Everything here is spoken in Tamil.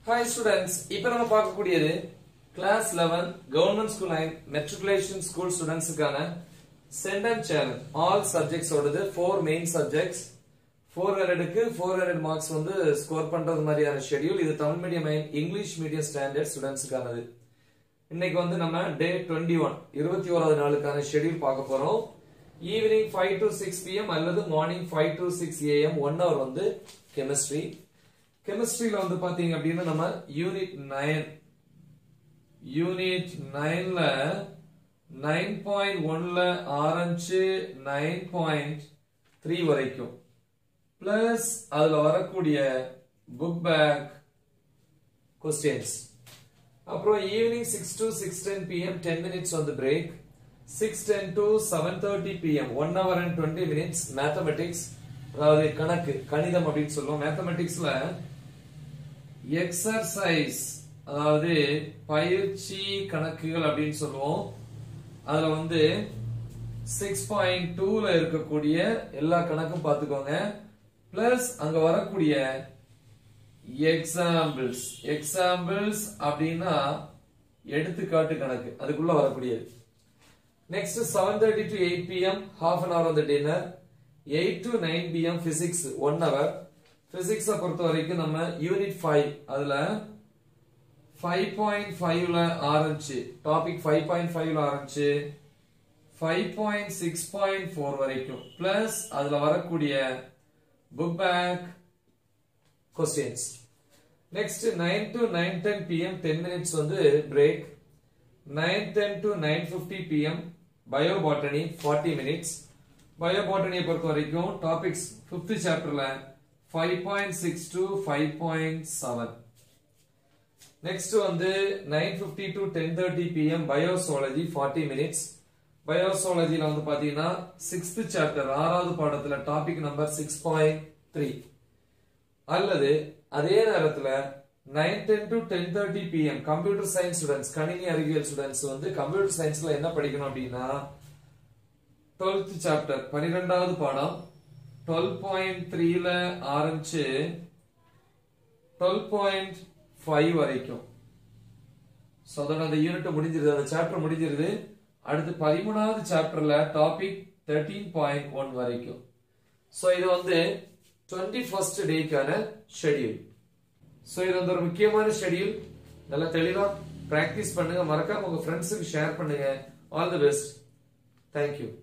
ஹாய் ஸ்டூடெண்ட்ஸ் இப்போ நம்ம பார்க்கக்கூடியது class 11 government school and matriculation school ஸ்டூடெண்ட்ஸுக்கான சென்டன் சேனல் ஆல் சப்ஜெக்ட்ஸ் ஓடுது ஃபோர் மெயின் சப்ஜெக்ட்ஸ் ஃபோர் ஹண்ட்ரடுக்கு ஃபோர் ஹண்ட்ரட் மார்க்ஸ் வந்து ஸ்கோர் பண்றது மாதிரியான ஷெட்யூல் இது Tamil medium and English medium standard ஸ்டூடெண்ட்ஸுக்கானது இன்னைக்கு வந்து நம்ம டே டுவெண்ட்டி ஒன் இருபத்தி ஓராவது நாளுக்கான ஷெட்யூல் பார்க்க போறோம் evening five to six PM அல்லது morning five to six AM one hour வந்து கெமிஸ்ட்ரி கெமிஸ்ட்ரியில வந்து பாத்தீங்க அப்படின்னா நம்ம யூனிட் நைன் யூனிட் நைன்ல நைன் பாயிண்ட் ஒன்ல ஆரஞ்சு நைன் பாயிண்ட் த்ரீ வரைக்கும் பிளஸ் அதுல வரக்கூடிய புக் பேக் கொஸ்டின்ஸ் அப்புறம் evening six to six ten PM ten minutes வந்து break six ten to seven thirty PM one hour and twenty minutes mathematics அதாவது கணக்கு கணிதம் அப்படின்னு சொல்லுவோம் மேத்தமெட்டிக்ஸ்ல எக்ஸர்சைஸ் அதாவது பயிற்சி கணக்குகள் அப்படின்னு சொல்லுவோம் அதுல வந்து சிக்ஸ் பாயிண்ட் டூல இருக்கக்கூடிய எல்லா கணக்கும் பார்த்துக்கோங்க பிளஸ் அங்க வரக்கூடிய எக்ஸாம்பிள்ஸ் எக்ஸாம்பிள்ஸ் அப்படின்னா எடுத்துக்காட்டு கணக்கு அதுக்குள்ள வரக்கூடியது next seven thirty to eight PM half an hour வந்து dinner eight to nine PM physics one hour பிசிக்ஸை பொறுத்த வரைக்கும் நம்ம யூனிட் ஃபைவ் அதுல ஃபைவ் பாயிண்ட் ஃபைவ்ல ஆரம்பிச்சு டாபிக் ஃபைவ் பாயிண்ட் ஃபைவ்ல ஆரம்பிச்சு five point six point four வரைக்கும் பிளஸ் அதுல வரக்கூடிய book back questions next nine to nine ten PM ten minutes வந்து break nine ten to nine fifty PM bio botany forty minutes bio பாட்டனியை பொறுத்த வரைக்கும் டாபிக்ஸ் பிப்த் சாப்டர்ல five point six to five point seven next வந்து nine fifty to ten thirty PM biozoology forty minutes பயோசாலஜில வந்து பாத்தீங்கன்னா சிக்ஸ்த் சாப்டர் ஆறாவது பாடத்துல topic number six point three அல்லது அதே நேரத்துல nine ten to ten thirty PM computer science students கணினி அறிவியல் ஸ்டூடெண்ட்ஸ் வந்து கம்ப்யூட்டர் சயின்ஸ்ல என்ன படிக்கணும் அப்படின்னா டுவெல்த் சாப்டர் பனிரெண்டாவது பாடம் டுவெல் பாயிண்ட் த்ரீல ஆரம்பிச்சு டுவெல் பாயிண்ட் ஃபைவ் வரைக்கும் ஸோ அதோட அந்த யூனிட் முடிஞ்சிருது அந்த சாப்டர் முடிஞ்சிருது அடுத்து பதிமூணாவது சாப்டர்ல டாபிக் தேர்ட்டீன் பாயிண்ட் ஒன் வரைக்கும் ஸோ இது வந்து டுவெண்ட்டி ஃபர்ஸ்ட் டேக்கான ஷெடியூல் ஸோ இது வந்து ஒரு முக்கியமான ஷெடியூல் நல்லா தெளிவா பிராக்டிஸ் பண்ணுங்க மறக்காம உங்க ஃப்ரெண்ட்ஸுக்கு ஷேர் பண்ணுங்க ஆல் தி பெஸ்ட் தேங்க்யூ